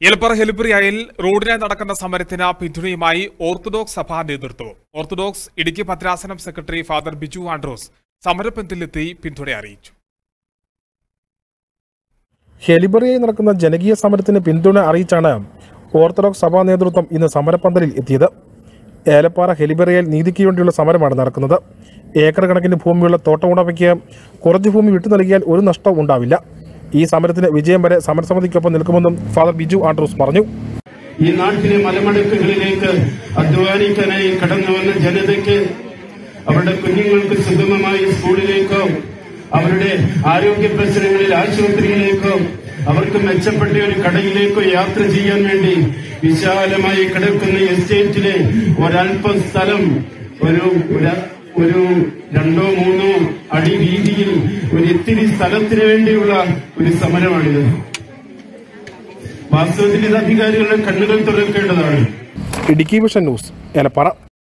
എലപ്പറ ഹെലിപ്രിയയിൽ റോഡിനായി നടക്കുന്ന സമരത്തിന് പിന്തുണയുമായി ഓർത്തഡോക്സ് സഭാ നേതൃത്വവും ഓർത്തഡോക്സ് ഇടുക്കി ഭദ്രാസനം സെക്രട്ടറി ഫാദർ ബിജു ആൻഡ്രോസ് സമരപ്പന്തലിലെത്തി പിന്തുണ അറിയിച്ചു ഹെലിബറിയായി നടക്കുന്ന ജനകീയ സമരത്തിന് പിന്തുണ അറിയിച്ചാണ് ഓർത്തഡോക്സ് സഭാ നേതൃത്വം ഇന്ന് സമരപ്പന്തലിൽ എത്തിയത് ഏലപ്പാറ ഹെലിബറിയയിൽ നീതിക്ക് വേണ്ടിയുള്ള സമരമാണ് നടക്കുന്നത് ഏക്കർ കണക്കിന് ഭൂമിയുള്ള തോട്ടമുടമയ്ക്ക് കുറച്ച് ഭൂമി വിട്ടു നൽകിയാൽ ഒരു നഷ്ടവും ഉണ്ടാവില്ല ഈ സമരത്തിന് വിജയം വരെ സമരസമിതിക്കൊപ്പം നിൽക്കുമെന്നും ഫാദർ ബിജു ആൻഡ്രൂസ് പറഞ്ഞു ഈ നാട്ടിലെ മലമടക്കുകളിലേക്ക് അധ്വാനിക്കാനായി കടന്നു വന്ന ജനതയ്ക്ക് അവരുടെ കുഞ്ഞുങ്ങൾക്ക് സുഗമമായി സ്കൂളിലേക്കോ അവരുടെ ആരോഗ്യ പ്രശ്നങ്ങളിൽ ആശുപത്രിയിലേക്കോ അവർക്ക് മെച്ചപ്പെട്ട ഒരു കടയിലേക്കോ യാത്ര ചെയ്യാൻ വേണ്ടി വിശാലമായി കിടക്കുന്ന എസ്റ്റേറ്റിലെ ഒരൽപ്പം സ്ഥലം ഒരു ഒരു- ഒരു രണ്ടോ മൂന്നോ അടി വീതിയിൽ ഒരു ഇത്തിരി സ്ഥലത്തിന് വേണ്ടിയുള്ള ഒരു സമരമാണിത് വാസ്തവത്തിൽ ഇത് അധികാരികളുടെ കണ്ണുകൾ തുറക്കേണ്ടതാണ് ഇടുക്കി വിഷൻ ന്യൂസ് ഏലപ്പാറ